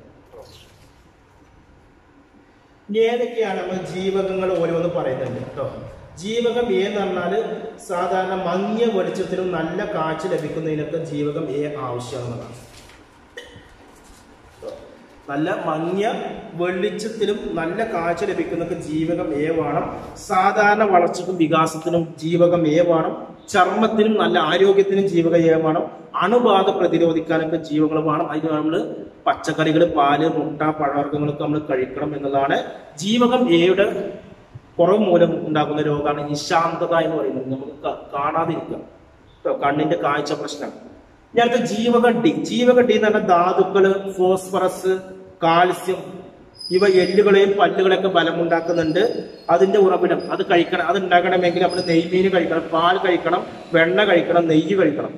ഇനി ഏതൊക്കെയാണ് നമ്മൾ ജീവകങ്ങൾ ഓരോന്ന് പറയുന്നുണ്ട് കേട്ടോ ജീവകം എ എന്ന് പറഞ്ഞാൽ സാധാരണ മങ്ങിയ വെളിച്ചത്തിലും നല്ല കാഴ്ച ലഭിക്കുന്നതിനൊക്കെ ജീവകം എ ആവശ്യമാണെന്നതാണ് നല്ല മങ്ങിയ വെളിച്ചത്തിലും നല്ല കാഴ്ച ലഭിക്കുന്നൊക്കെ ജീവകം എ വേണം സാധാരണ വളർച്ചയ്ക്കും വികാസത്തിനും ജീവകം എ വേണം ചർമ്മത്തിനും നല്ല ആരോഗ്യത്തിനും ജീവകം എ വേണം അണുബാധ പ്രതിരോധിക്കാനൊക്കെ ജീവകങ്ങൾ വേണം അതിന് നമ്മൾ പച്ചക്കറികൾ പാല് മുട്ട പഴവർഗ്ഗങ്ങളൊക്കെ നമ്മൾ കഴിക്കണം എന്നുള്ളതാണ് ജീവകം എയുടെ കുറവ് മൂലം ഉണ്ടാകുന്ന രോഗമാണ് നിശാന്തത എന്ന് പറയുന്നത് നമുക്ക് ക- കാണാതിരിക്കുക കേട്ടോ കണ്ണിന്റെ കാഴ്ച പ്രശ്നം ഇനി അടുത്ത ജീവക ഡി ജീവക ഡി എന്ന് പറഞ്ഞാൽ ധാതുക്കള് ഫോസ്ഫറസ് കാൽസ്യം ഇവ എല്ലുകളെയും പല്ലുകളെയൊക്കെ ബലമുണ്ടാക്കുന്നുണ്ട് അതിന്റെ ഉറവിടം അത് കഴിക്കണം അത് ഉണ്ടാക്കണമെങ്കിൽ നമ്മൾ നെയ്മീൻ കഴിക്കണം പാൽ കഴിക്കണം വെണ്ണ കഴിക്കണം നെയ്യ് കഴിക്കണം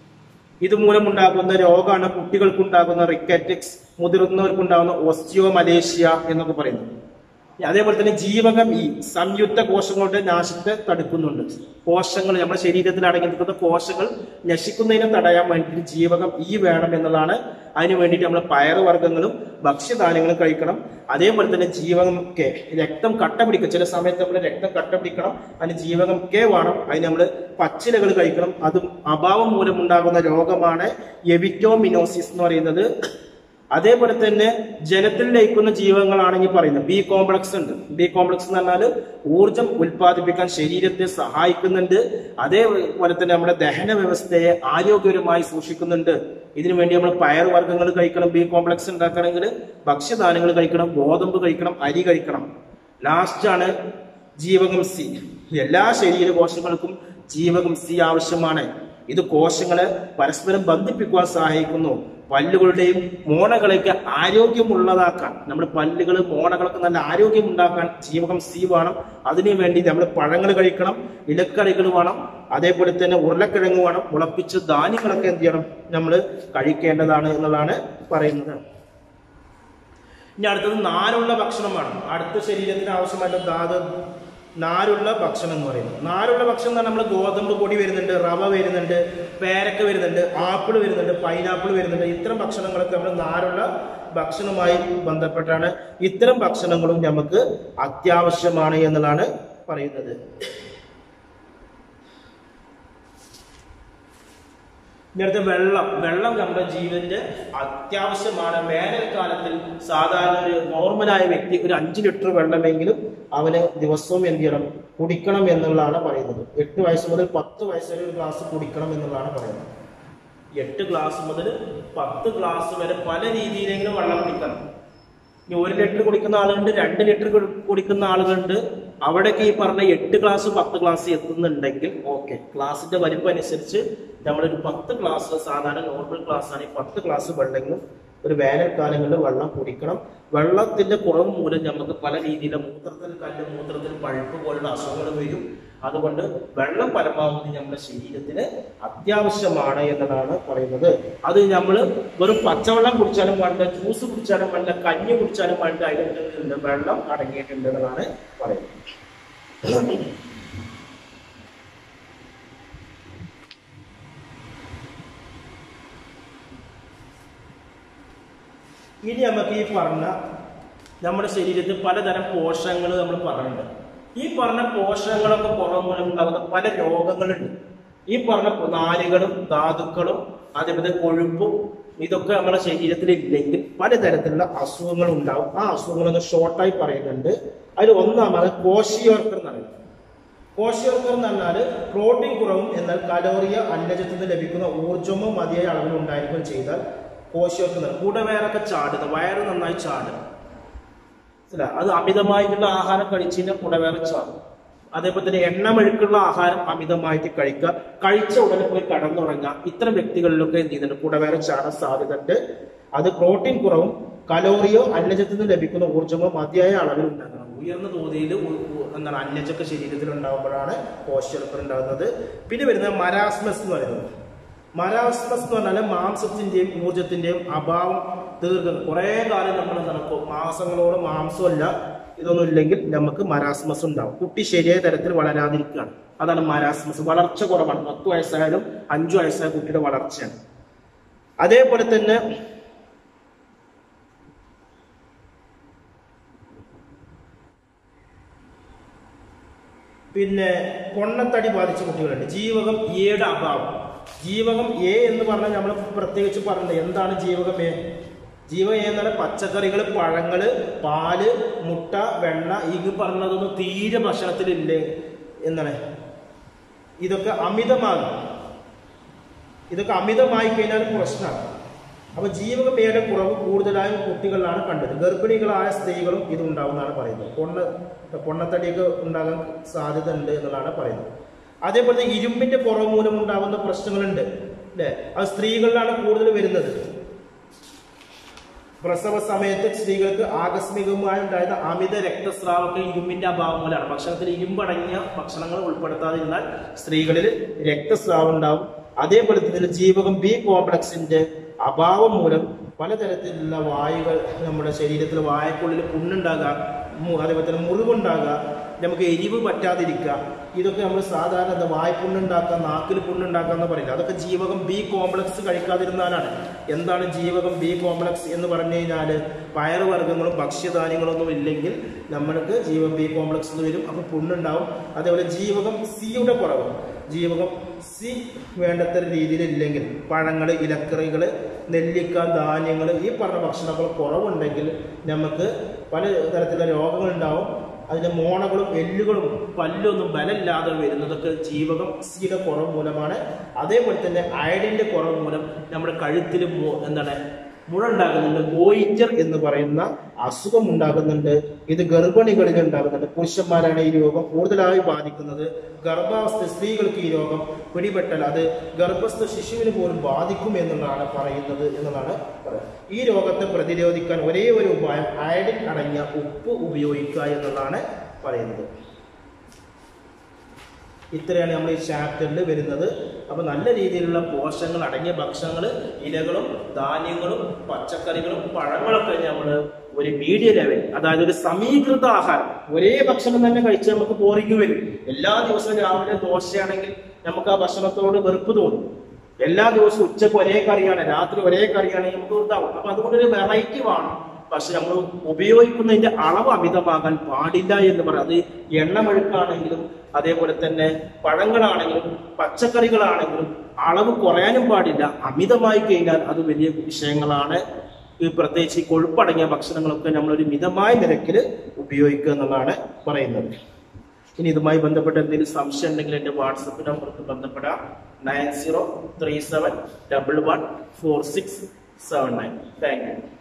ഇതുമൂലം ഉണ്ടാകുന്ന രോഗമാണ് കുട്ടികൾക്കുണ്ടാകുന്ന റിക്കറ്റിക്സ് മുതിർന്നവർക്കുണ്ടാകുന്ന ഓസ്റ്റിയോ മലേഷ്യ എന്നൊക്കെ പറയുന്നത് അതേപോലെ തന്നെ ജീവകം ഈ സംയുക്ത കോശങ്ങളുടെ നാശത്തെ തടുക്കുന്നുണ്ട് കോശങ്ങൾ നമ്മുടെ ശരീരത്തിൽ അടങ്ങി നിൽക്കുന്ന കോശങ്ങൾ നശിക്കുന്നതിനെ തടയാൻ വേണ്ടിയിട്ട് ജീവകം ഈ വേണം എന്നുള്ളതാണ് അതിന് വേണ്ടിയിട്ട് നമ്മൾ പയറുവർഗ്ഗങ്ങളും ഭക്ഷ്യധാന്യങ്ങളും കഴിക്കണം അതേപോലെ തന്നെ ജീവകം കെ രക്തം കട്ട പിടിക്കും ചില സമയത്ത് നമ്മൾ രക്തം കട്ട പിടിക്കണം അതിന് ജീവകം കെ വേണം അതിന് നമ്മൾ പച്ചിലകൾ കഴിക്കണം അതും അഭാവം മൂലം ഉണ്ടാകുന്ന രോഗമാണ് എവിറ്റോമിനോസിസ് എന്ന് പറയുന്നത് അതേപോലെ തന്നെ ജലത്തിൽ ലയിക്കുന്ന ജീവകങ്ങളാണെങ്കിൽ പറയുന്നത് ബി കോംപ്ലക്സ് ഉണ്ട് ബി കോംപ്ലക്സ് എന്ന് പറഞ്ഞാൽ ഊർജം ഉൽപ്പാദിപ്പിക്കാൻ ശരീരത്തെ സഹായിക്കുന്നുണ്ട് അതേപോലെ തന്നെ നമ്മുടെ ദഹന വ്യവസ്ഥയെ ആരോഗ്യപരമായി സൂക്ഷിക്കുന്നുണ്ട് ഇതിനു വേണ്ടി നമ്മൾ പയർ വർഗ്ഗങ്ങൾ കഴിക്കണം ബി കോംപ്ലക്സ് ഉണ്ടാക്കണമെങ്കിൽ ഭക്ഷ്യധാന്യങ്ങൾ കഴിക്കണം ഗോതമ്പ് കഴിക്കണം അരി കഴിക്കണം ലാസ്റ്റ് ആണ് ജീവകം സി എല്ലാ ശരീര കോശങ്ങൾക്കും ജീവകം സി ആവശ്യമാണ് ഇത് കോശങ്ങളെ പരസ്പരം ബന്ധിപ്പിക്കുവാൻ സഹായിക്കുന്നു പല്ലുകളുടെയും മോണകളെയൊക്കെ ആരോഗ്യമുള്ളതാക്കാൻ നമ്മുടെ പല്ലുകൾ മോണകളൊക്കെ നല്ല ആരോഗ്യം ഉണ്ടാക്കാൻ ജീവകം സി വേണം അതിനു വേണ്ടി നമ്മൾ പഴങ്ങൾ കഴിക്കണം ഇലക്കറികൾ വേണം അതേപോലെ തന്നെ ഉരുളക്കിഴങ്ങ് വേണം മുളപ്പിച്ച ധാന്യങ്ങളൊക്കെ എന്ത് ചെയ്യണം നമ്മൾ കഴിക്കേണ്ടതാണ് എന്നുള്ളതാണ് പറയുന്നത് ഇനി അടുത്തത് നാരുള്ള ഭക്ഷണം വേണം അടുത്ത ശരീരത്തിന് ആവശ്യമായിട്ട് ധാതു നാരുള്ള ഭക്ഷണം എന്ന് പറയുന്നത് നാരുള്ള ഭക്ഷണം എന്ന് പറഞ്ഞാൽ നമ്മൾ ഗോതമ്പ് പൊടി വരുന്നുണ്ട് റവ വരുന്നുണ്ട് പേരക്ക വരുന്നുണ്ട് ആപ്പിൾ വരുന്നുണ്ട് പൈനാപ്പിൾ വരുന്നുണ്ട് ഇത്തരം ഭക്ഷണങ്ങളൊക്കെ നമ്മൾ നാരുള്ള ഭക്ഷണവുമായി ബന്ധപ്പെട്ടാണ് ഇത്തരം ഭക്ഷണങ്ങളും നമുക്ക് അത്യാവശ്യമാണ് എന്നുള്ളതാണ് പറയുന്നത് ഇനി അടുത്ത വെള്ളം വെള്ളം നമ്മുടെ ജീവന്റെ അത്യാവശ്യമാണ് വേനൽക്കാലത്തിൽ സാധാരണ ഒരു നോർമലായ വ്യക്തി ഒരു അഞ്ച് ലിറ്റർ വെള്ളമെങ്കിലും അവന് ദിവസവും എന്ത് ചെയ്യണം കുടിക്കണം എന്നുള്ളതാണ് പറയുന്നത് എട്ട് വയസ്സ് മുതൽ പത്ത് വയസ്സ് വരെ ഒരു ഗ്ലാസ് കുടിക്കണം എന്നുള്ളതാണ് പറയുന്നത് എട്ട് ഗ്ലാസ് മുതൽ പത്ത് ഗ്ലാസ് വരെ പല രീതിയിലെങ്കിലും വെള്ളം കുടിക്കണം ഇനി ഒരു ലിറ്റർ കുടിക്കുന്ന ആളുകളുണ്ട് രണ്ട് ലിറ്റർ കുടിക്കുന്ന ആളുകളുണ്ട് അവിടെയൊക്കെ ഈ പറഞ്ഞ എട്ട് ഗ്ലാസ് പത്ത് ഗ്ലാസ് എത്തുന്നുണ്ടെങ്കിൽ ഓക്കെ ക്ലാസിന്റെ വലിപ്പം അനുസരിച്ച് നമ്മളൊരു പത്ത് ഗ്ലാസ് സാധാരണ നോർമൽ ക്ലാസ് ആണ് ഈ പത്ത് ഗ്ലാസ് വെള്ളമെങ്കിലും ഒരു വേനൽക്കാലങ്ങളിൽ വെള്ളം കുടിക്കണം വെള്ളത്തിന്റെ കുറവ് മൂലം നമുക്ക് പല രീതിയിലെ മൂത്രത്തിൽ കല്ല് മൂത്രത്തിൽ പഴുപ്പ് പോലുള്ള അസുഖങ്ങൾ വരും അതുകൊണ്ട് വെള്ളം പരമാവധി നമ്മുടെ ശരീരത്തിന് അത്യാവശ്യമാണ് എന്നതാണ് പറയുന്നത് അത് നമ്മൾ വെറും പച്ചവെള്ളം കുടിച്ചാലും വേണ്ട ജ്യൂസ് കുടിച്ചാലും വേണ്ട കഞ്ഞി കുടിച്ചാലും വേണ്ട അതിൽ വെള്ളം അടങ്ങിയിട്ടുണ്ട് എന്നതാണ് പറയുന്നത് ഇനി നമുക്ക് ഈ പറഞ്ഞ നമ്മുടെ ശരീരത്തിൽ പലതരം പോഷകങ്ങൾ നമ്മൾ പറഞ്ഞിട്ടുണ്ട് ഈ പറഞ്ഞ പോഷകങ്ങളൊക്കെ കുറവ് മൂലം ഉണ്ടാകുന്ന പല രോഗങ്ങളുണ്ട് ഈ പറഞ്ഞ നാരുകളും ധാതുക്കളും അതേപോലെ കൊഴുപ്പും ഇതൊക്കെ നമ്മുടെ ശരീരത്തിൽ ഇല്ലെങ്കിൽ പലതരത്തിലുള്ള അസുഖങ്ങൾ ഉണ്ടാവും ആ അസുഖങ്ങളൊന്ന് ഷോർട്ടായി പറയുന്നുണ്ട് അതിൽ ഒന്നാമത് കോശിയോർക്കർ എന്ന് പറയുന്നത് കോശിയോർക്കർ എന്ന് പറഞ്ഞാൽ പ്രോട്ടീൻ കുറവും എന്നാൽ കലോറിയ അന്നജത്തിൽ നിന്ന് ലഭിക്കുന്ന ഊർജ്ജമോ മതിയായ അളവിൽ ഉണ്ടായിരിക്കുകയും ചെയ്താൽ കോശിയോർക്കർ എന്ന് പറയും. കൂടവേറൊക്കെ ചാടുക വയറ് നന്നായി ചാടുക മനസ്സിലാ അത് അമിതമായിട്ടുള്ള ആഹാരം കഴിച്ചതിന്റെ കുടവേറ ചാടും അതേപോലെ തന്നെ എണ്ണമെഴുക്കുള്ള ആഹാരം അമിതമായിട്ട് കഴിക്കുക കഴിച്ച ഉടനെ പോയി കടന്നുറങ്ങുക ഇത്തരം വ്യക്തികളിലൊക്കെ എന്ത് ചെയ്യുന്നുണ്ട് കുടവേറ ചാടാൻ സാധ്യതയുണ്ട് അത് പ്രോട്ടീൻ കുറവും കലോറിയോ അന്നജത്തിൽ നിന്ന് ലഭിക്കുന്ന ഊർജ്ജമോ മതിയായ അളവിൽ ഉണ്ടാകണം ഉയർന്ന തോതിൽ ഉ- ഉ- എന്താണ് അന്നജൊക്കെ ശരീരത്തിൽ ഉണ്ടാകുമ്പോഴാണ് കോശൽപ്പർ ഉണ്ടാകുന്നത് പിന്നെ വരുന്നത് മരാസ്മസ് എന്ന് പറയുന്നത് മരാസ്മസ് എന്ന് പറഞ്ഞാൽ മാംസത്തിന്റെയും ഊർജത്തിന്റെയും അഭാവം തീർക്കുക കുറെ കാലം നമ്മൾ നടക്കും മാസങ്ങളോളം മാംസമല്ല ഇതൊന്നും ഇല്ലെങ്കിൽ നമുക്ക് മരാസ്മസ് ഉണ്ടാവും കുട്ടി ശരിയായ തരത്തിൽ വളരാതിരിക്കുകയാണ് അതാണ് മരാസ്മസ് വളർച്ച കുറവാണ് പത്ത് വയസ്സായാലും അഞ്ചു വയസ്സായ കുട്ടിയുടെ വളർച്ചയാണ് അതേപോലെ തന്നെ പിന്നെ പൊണ്ണത്തടി ബാധിച്ച കുട്ടികളുണ്ട് ജീവകം എയുടെ അഭാവം ജീവകം എ എന്ന് പറഞ്ഞാൽ നമ്മൾ പ്രത്യേകിച്ച് പറഞ്ഞത് എന്താണ് ജീവകം എ ജീവകം എ എന്നാൽ പച്ചക്കറികൾ പഴങ്ങള് പാല് മുട്ട വെണ്ണ ഈ പറഞ്ഞതൊന്നും തീരെ ഭക്ഷണത്തിലില്ലേ എന്താണ് ഇതൊക്കെ അമിതമാകും ഇതൊക്കെ അമിതമായി കഴിഞ്ഞാൽ പ്രശ്നമാണ് അപ്പൊ ജീവകമേയുടെ കുറവ് കൂടുതലായും കുട്ടികളിലാണ് കണ്ടത് ഗർഭിണികളായ സ്ത്രീകളും ഇത് ഉണ്ടാവുന്നതാണ് പറയുന്നത് പൊണ്ണ പൊണ്ണത്തടിയൊക്കെ ഉണ്ടാകാൻ സാധ്യത ഉണ്ട് എന്നുള്ളതാണ് പറയുന്നത് അതേപോലെ തന്നെ ഇരുമ്പിന്റെ കുറവ് മൂലം ഉണ്ടാകുന്ന പ്രശ്നങ്ങളുണ്ട് അല്ലേ അത് സ്ത്രീകളിലാണ് കൂടുതൽ വരുന്നത് പ്രസവ സമയത്ത് സ്ത്രീകൾക്ക് ആകസ്മികമായി ഉണ്ടായിരുന്ന അമിത രക്തസ്രാവമൊക്കെ ഇരുമ്പിന്റെ അഭാവം മൂലമാണ് ഭക്ഷണത്തിൽ ഇരുമ്പടങ്ങിയ ഭക്ഷണങ്ങൾ ഉൾപ്പെടുത്താതിരുന്നാൽ സ്ത്രീകളിൽ രക്തസ്രാവം ഉണ്ടാവും അതേപോലെ തന്നെ ജീവകം ബി കോംപ്ലക്സിന്റെ അഭാവം മൂലം പലതരത്തിലുള്ള വായുകൾ നമ്മുടെ ശരീരത്തിൽ വായക്കുള്ളിൽ പുണ്ണുണ്ടാകാം മു- അതേപോലെ തന്നെ മുറിവുണ്ടാകുക നമുക്ക് എരിവ് പറ്റാതിരിക്കുക ഇതൊക്കെ നമ്മൾ സാധാരണ എന്താ വായ്പുണ്ണുണ്ടാക്കുക നാക്കിൽ പുണ്ണുണ്ടാക്കുക എന്ന് പറയില്ല അതൊക്കെ ജീവകം ബി കോംപ്ലക്സ് കഴിക്കാതിരുന്നാലാണ് എന്താണ് ജീവകം ബി കോംപ്ലക്സ് എന്ന് പറഞ്ഞു കഴിഞ്ഞാൽ പയറുവർഗ്ഗങ്ങളും ഭക്ഷ്യധാന്യങ്ങളൊന്നും ഇല്ലെങ്കിൽ നമ്മൾക്ക് ജീവകം ബി കോംപ്ലക്സ് എന്ന് വരും അപ്പോൾ പുണ്ണുണ്ടാവും അതേപോലെ ജീവകം സിയുടെ കുറവ് ജീവകം സി വേണ്ടത്ര രീതിയിൽ ഇല്ലെങ്കിൽ പഴങ്ങൾ ഇലക്കറികൾ നെല്ലിക്ക ധാന്യങ്ങൾ ഈ പറഞ്ഞ ഭക്ഷണങ്ങൾ കുറവുണ്ടെങ്കിൽ നമുക്ക് പല തരത്തിലുള്ള രോഗങ്ങളുണ്ടാവും അതിന്റെ മോണകളും എല്ലുകളും പല്ലൊന്നും ബലമില്ലാതെ വരുന്നതൊക്കെ ജീവകം സിയുടെ കുറവ് മൂലമാണ് അതേപോലെ തന്നെ അയഡിന്റെ കുറവ് മൂലം നമ്മുടെ കഴുത്തിൽ മു- എന്താണ് മുഴ ഉണ്ടാകുന്നുണ്ട് ഗോയിറ്റർ എന്ന് പറയുന്ന അസുഖം ഉണ്ടാകുന്നുണ്ട് ഇത് ഗർഭിണികളിൽ ഉണ്ടാകുന്നുണ്ട് പുരുഷന്മാരാണ് ഈ രോഗം കൂടുതലായി ബാധിക്കുന്നത് ഗർഭാവസ്ഥ സ്ത്രീകൾക്ക് ഈ രോഗം പിടിപെട്ടാൽ അത് ഗർഭസ്ഥ ശിശുവിന് പോലും ബാധിക്കും എന്നുള്ളതാണ് പറയുന്നത് എന്നുള്ളതാണ് പറയുന്നത് ഈ രോഗത്തെ പ്രതിരോധിക്കാൻ ഒരേ ഒരു ഉപായം അയഡിൻ അടങ്ങിയ ഉപ്പ് ഉപയോഗിക്കുക എന്നുള്ളതാണ് പറയുന്നത് ഇത്രയാണ് നമ്മൾ ഈ ചാപ്റ്ററിൽ വരുന്നത് അപ്പോൾ നല്ല രീതിയിലുള്ള പോഷകങ്ങൾ അടങ്ങിയ ഭക്ഷണങ്ങൾ ഇലകളും ധാന്യങ്ങളും പച്ചക്കറികളും പഴങ്ങളൊക്കെ നമ്മൾ ഒരു മീഡിയ ലെവൽ അതായത് ഒരു സമീകൃത ആഹാരം ഒരേ ഭക്ഷണം തന്നെ കഴിച്ച് നമുക്ക് ബോറിങ് വരും എല്ലാ ദിവസവും രാവിലെ ദോശയാണെങ്കിൽ നമുക്ക് ആ ഭക്ഷണത്തോട് വെറുപ്പ് തോന്നും എല്ലാ ദിവസവും ഉച്ചക്ക് ഒരേ കറിയാണ് രാത്രി ഒരേ കറിയാണെങ്കിൽ നമുക്ക് ഇതാവും അപ്പൊ അതുകൊണ്ട് ഒരു വെറൈറ്റി വേണം പക്ഷെ നമ്മൾ ഉപയോഗിക്കുന്നതിന്റെ അളവ് അമിതമാകാൻ പാടില്ല എന്ന് പറയാം അത് എണ്ണമെഴുക്കാണെങ്കിലും അതേപോലെ തന്നെ പഴങ്ങളാണെങ്കിലും പച്ചക്കറികളാണെങ്കിലും അളവ് കുറയാനും പാടില്ല അമിതമായി കഴിഞ്ഞാൽ അത് വലിയ വിഷയങ്ങളാണ് ഈ പ്രത്യേകിച്ച് ഈ കൊഴുപ്പടങ്ങിയ ഭക്ഷണങ്ങളൊക്കെ നമ്മളൊരു മിതമായ നിരക്കിൽ ഉപയോഗിക്കുക എന്നുള്ളതാണ് പറയുന്നത് ഇനി ഇതുമായി ബന്ധപ്പെട്ട എന്തെങ്കിലും സംശയം ഉണ്ടെങ്കിൽ എൻ്റെ വാട്സപ്പ് നമ്പർക്ക് ബന്ധപ്പെടാം nine zero three seven double one four six seven nine thank U